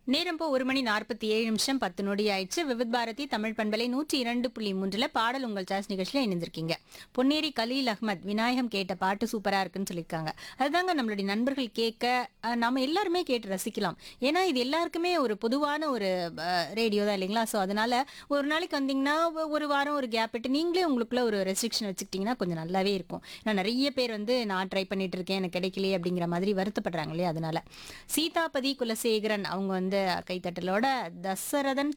நேரம் போ ஒரு மணி நாற்பத்தி ஏழு நிமிஷம் பத்து நொடி ஆயிடுச்சு விவித் பாரதி தமிழ் பண்பலை நூற்றி இரண்டு புள்ளி மூன்றுல பாடல் உங்கள் சாய்ஸ் நிகழ்ச்சியில இணைந்திருக்கீங்க பொன்னேரி கலீல் அஹ்மத் விநாயகம் கேட்ட பாட்டு சூப்பரா இருக்குன்னு சொல்லியிருக்காங்க அதுதாங்க நம்மளுடைய நண்பர்கள் கேட்க அஹ், நாம எல்லாருமே கேட்டு ரசிக்கலாம் ஏன்னா இது எல்லாருக்குமே ஒரு பொதுவான ஒரு ரேடியோ தான் இல்லைங்களா ஸோ அதனால ஒரு நாளைக்கு வந்தீங்கன்னா ஒ- ஒரு வாரம் ஒரு கேப் விட்டு நீங்களே உங்களுக்குள்ள ஒரு ரெஸ்ட்ரிக்ஷன் வச்சுக்கிட்டீங்கன்னா கொஞ்சம் நல்லாவே இருக்கும் ஏன்னா நிறைய பேர் வந்து நான் ட்ரை பண்ணிட்டு இருக்கேன் எனக்கு கிடைக்கலையே அப்படிங்கிற மாதிரி வருத்தப்படுறாங்க இல்லையா அதனால சீதாபதி குலசேகரன் அவங்க வந்து கைத்தட்டலோட தசரதன்